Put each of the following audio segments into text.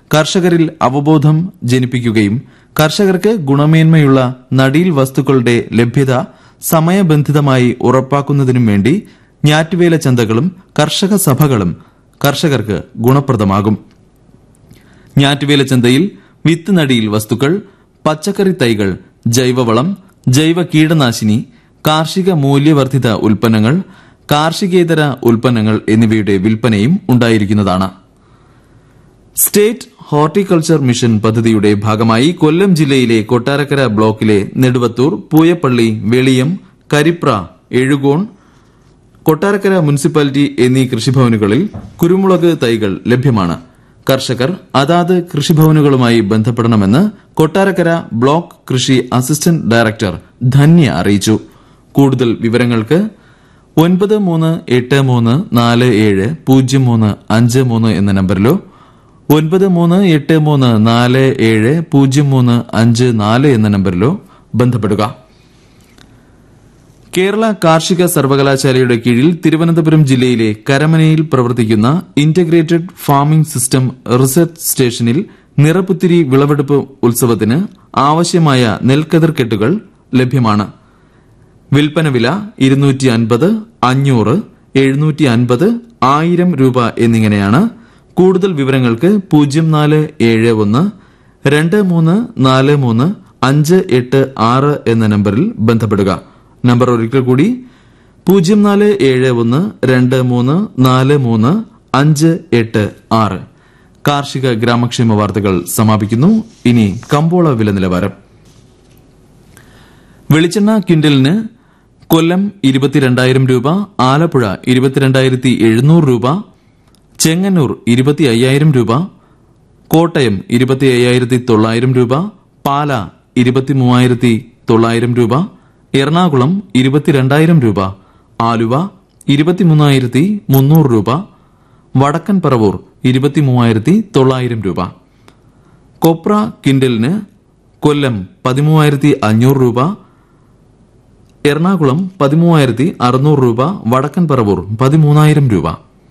കർഷകരിൽ അവബോധം ജനിപ്പിക്കുകയും കർഷകർക്ക് ഗുണമേന്മയുള്ള നടീൽ വസ്തുക്കളുടെ ലഭ്യത സമയബന്ധിതമായി ഉറപ്പാക്കുന്നതിനും വേണ്ടി ഞാറ്റുവേല ചന്തകളും കർഷക സഭകളും കർഷകർക്ക് ഗുണപ്രദമാകും ഞാറ്റുവേല ചന്തയിൽ വിത്ത് നടിയിൽ വസ്തുക്കൾ പച്ചക്കറി തൈകൾ ജൈവവളം ജൈവ കീടനാശിനി കാർഷിക മൂല്യവർദ്ധിത ഉൽപ്പന്നങ്ങൾ കാർഷികേതര ഉൽപ്പന്നങ്ങൾ എന്നിവയുടെ വിൽപ്പനയും ഉണ്ടായിരിക്കുന്നതാണ് സ്റ്റേറ്റ് ഹോർട്ടിക്കൾച്ചർ മിഷൻ പദ്ധതിയുടെ ഭാഗമായി കൊല്ലം ജില്ലയിലെ കൊട്ടാരക്കര ബ്ലോക്കിലെ നെടുവത്തൂർ പൂയപ്പള്ളി വെളിയം കരിപ്ര എഴുകോൺ കൊട്ടാരക്കര മുനിസിപ്പാലിറ്റി എന്നീ കൃഷിഭവനുകളിൽ കുരുമുളക് തൈകൾ ലഭ്യമാണ് കർഷകർ അതാത് കൃഷിഭവനുകളുമായി ബന്ധപ്പെടണമെന്ന് കൊട്ടാരക്കര ബ്ലോക്ക് കൃഷി അസിസ്റ്റന്റ് ഡയറക്ടർ ധന്യ അറിയിച്ചു കൂടുതൽ വിവരങ്ങൾക്ക് ഒൻപത് മൂന്ന് എട്ട് മൂന്ന് നാല് ഏഴ് പൂജ്യം മൂന്ന് അഞ്ച് മൂന്ന് എന്ന നമ്പറിലോ ഒൻപത് മൂന്ന് എട്ട് മൂന്ന് നാല് ഏഴ് പൂജ്യം മൂന്ന് അഞ്ച് നാല് എന്ന നമ്പറിലോ ബന്ധപ്പെടുക കേരള കാർഷിക സർവകലാശാലയുടെ കീഴിൽ തിരുവനന്തപുരം ജില്ലയിലെ കരമനയിൽ പ്രവർത്തിക്കുന്ന ഇന്റഗ്രേറ്റഡ് ഫാമിംഗ് സിസ്റ്റം റിസർച്ച് സ്റ്റേഷനിൽ നിറപുത്തിരി വിളവെടുപ്പ് ഉത്സവത്തിന് ആവശ്യമായ നെൽക്കതിർ കെട്ടുകൾ ലഭ്യമാണ് വിൽപ്പന വില ഇരുന്നൂറ്റി അൻപത് അഞ്ഞൂറ് എഴുന്നൂറ്റി അൻപത് ആയിരം രൂപ എന്നിങ്ങനെയാണ് കൂടുതൽ വിവരങ്ങൾക്ക് പൂജ്യം നാല് ഏഴ് ഒന്ന് രണ്ട് മൂന്ന് നാല് മൂന്ന് അഞ്ച് എട്ട് ആറ് എന്ന നമ്പറിൽ ബന്ധപ്പെടുക നമ്പർ ഒരിക്കൽ കൂടി പൂജ്യം നാല് ഏഴ് ഒന്ന് രണ്ട് മൂന്ന് നാല് മൂന്ന് അഞ്ച് എട്ട് ആറ് കാർഷിക ഗ്രാമക്ഷേമ വാർത്തകൾ സമാപിക്കുന്നു ഇനി കമ്പോള വില നിലവാരം വെളിച്ചെണ്ണ ക്വിന്റലിന് കൊല്ലം ഇരുപത്തിരണ്ടായിരം രൂപ ആലപ്പുഴ ഇരുപത്തിരണ്ടായിരത്തി എഴുന്നൂറ് രൂപ ചെങ്ങന്നൂർ ഇരുപത്തി അയ്യായിരം രൂപ കോട്ടയം ഇരുപത്തി അയ്യായിരത്തി തൊള്ളായിരം രൂപ പാല ഇരുപത്തി മൂവായിരത്തി തൊള്ളായിരം രൂപ എറണാകുളം ഇരുപത്തിരണ്ടായിരം രൂപ ആലുവ ഇരുപത്തിമൂന്നായിരത്തി മുന്നൂറ് രൂപ വടക്കൻ പറവൂർ ഇരുപത്തി മൂവായിരത്തി തൊള്ളായിരം രൂപ കൊപ്ര കിൻഡലിന് കൊല്ലം പതിമൂവായിരത്തി അഞ്ഞൂറ് രൂപ എറണാകുളം പതിമൂവായിരത്തി അറുന്നൂറ് രൂപ വടക്കൻ പറവൂർ പതിമൂന്നായിരം രൂപ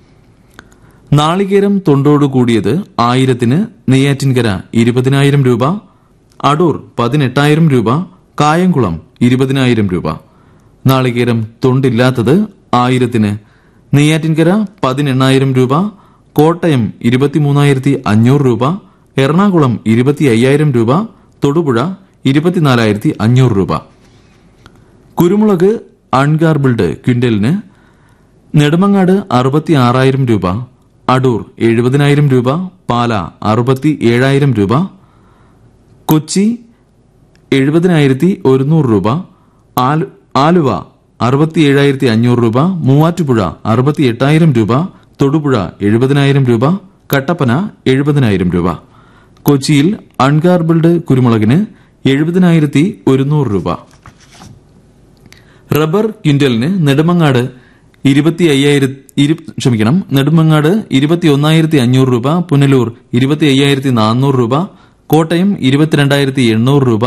നാളികേരം തൊണ്ടോട് കൂടിയത് ആയിരത്തിന് നെയ്യാറ്റിൻകര ഇരുപതിനായിരം രൂപ അടൂർ പതിനെട്ടായിരം രൂപ കായംകുളം ഇരുപതിനായിരം രൂപ നാളികേരം തൊണ്ടില്ലാത്തത് ആയിരത്തിന് നെയ്യാറ്റിൻകര പതിനെണ്ണായിരം രൂപ കോട്ടയം ഇരുപത്തിമൂന്നായിരത്തി അഞ്ഞൂറ് രൂപ എറണാകുളം ഇരുപത്തി അയ്യായിരം രൂപ തൊടുപുഴ ഇരുപത്തിനാലായിരത്തി അഞ്ഞൂറ് രൂപ കുരുമുളക് അൺഗാർബിൾഡ് ക്വിന്റലിന് നെടുമങ്ങാട് അറുപത്തി ആറായിരം രൂപ അടൂർ എഴുപതിനായിരം രൂപ പാല അറുപത്തി ഏഴായിരം രൂപ കൊച്ചി എഴുപതിനായിരത്തി ഒരുന്നൂറ് രൂപ ആലു- ആലുവ അറുപത്തി ഏഴായിരത്തി അഞ്ഞൂറ് രൂപ മൂവാറ്റുപുഴ അറുപത്തി എട്ടായിരം രൂപ തൊടുപുഴ എഴുപതിനായിരം രൂപ കട്ടപ്പന എഴുപതിനായിരം രൂപ കൊച്ചിയിൽ അൺഗാർബിൾഡ് കുരുമുളകിന് എഴുപതിനായിരത്തി ഒരുന്നൂറ് രൂപ റബ്ബർ ക്വിന്റലിന് നെടുമങ്ങാട് ഇരുപത്തി അയ്യായിരത്തി ക്ഷമിക്കണം നെടുമങ്ങാട് ഇരുപത്തി ഒന്നായിരത്തി അഞ്ഞൂറ് രൂപ പുനലൂർ ഇരുപത്തി അയ്യായിരത്തി നാനൂറ് രൂപ കോട്ടയം ഇരുപത്തിരണ്ടായിരത്തി എണ്ണൂറ് രൂപ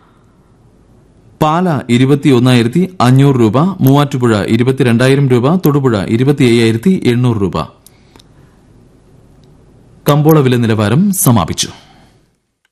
പാല ഇരുപത്തി ഒന്നായിരത്തി അഞ്ഞൂറ് രൂപ മൂവാറ്റുപുഴ ഇരുപത്തിരണ്ടായിരം രൂപ തൊടുപുഴ ഇരുപത്തി അയ്യായിരത്തി എണ്ണൂറ് രൂപ കമ്പോള വില നിലവാരം സമാപിച്ചു